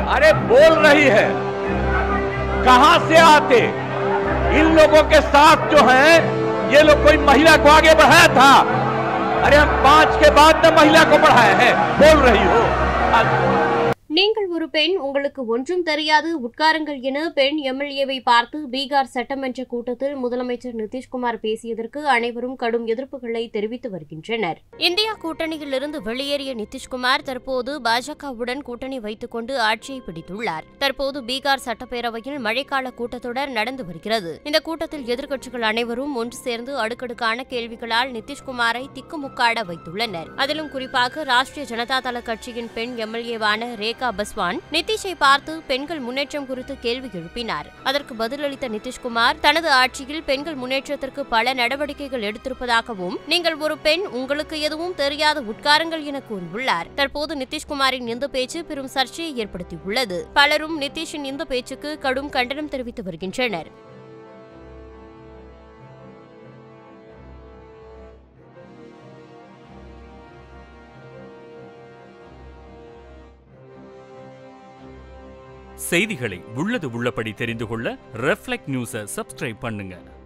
अरे बोल रही है कहां से आते इन लोगों के साथ जो है ये लोग कोई महिला को आगे बढ़ाया था अरे हम पांच के बाद में महिला को बढ़ाए हैं बोल रही हो நீங்கள் ஒரு பெண் உங்களுக்கு ஒன்றும் தெரியாது உட்காருங்கள் என பெண் எம்எல்ஏவை பார்த்து பீகார் சட்டமன்ற கூட்டத்தில் முதலமைச்சர் நிதிஷ்குமார் பேசியதற்கு அனைவரும் கடும் எதிர்ப்புகளை தெரிவித்து வருகின்றனர் இந்தியா கூட்டணியிலிருந்து வெளியேறிய நிதிஷ்குமார் தற்போது பாஜகவுடன் கூட்டணி வைத்துக் கொண்டு ஆட்சியை பிடித்துள்ளார் தற்போது பீகார் சட்டப்பேரவையில் மழைக்கால கூட்டத்தொடர் நடந்து வருகிறது இந்த கூட்டத்தில் எதிர்க்கட்சிகள் அனைவரும் ஒன்று சேர்ந்து அடுக்கடுக்கான கேள்விகளால் நிதிஷ்குமாரை திக்குமுக்காட வைத்துள்ளனர் அதிலும் குறிப்பாக ராஷ்டிரிய ஜனதா தள கட்சியின் பெண் எம்எல்ஏவான ரேகா பஸ்வான் நிதிஷை பார்த்து பெண்கள் முன்னேற்றம் குறித்து கேள்வி எழுப்பினார் அதற்கு பதிலளித்த நிதிஷ்குமார் தனது ஆட்சியில் பெண்கள் முன்னேற்றத்திற்கு பல நடவடிக்கைகள் எடுத்திருப்பதாகவும் நீங்கள் ஒரு பெண் உங்களுக்கு எதுவும் தெரியாத உட்காருங்கள் என கூறியுள்ளார் தற்போது நிதிஷ்குமாரின் இந்த பேச்சு பெரும் சர்ச்சையை ஏற்படுத்தியுள்ளது பலரும் நிதிஷின் இந்த பேச்சுக்கு கடும் கண்டனம் தெரிவித்து வருகின்றனர் செய்திகளை உள்ளது உள்ளபடி தெரிந்து கொள்ள ரெஃப்ளெக்ட் நியூஸை சப்ஸ்கிரைப் பண்ணுங்க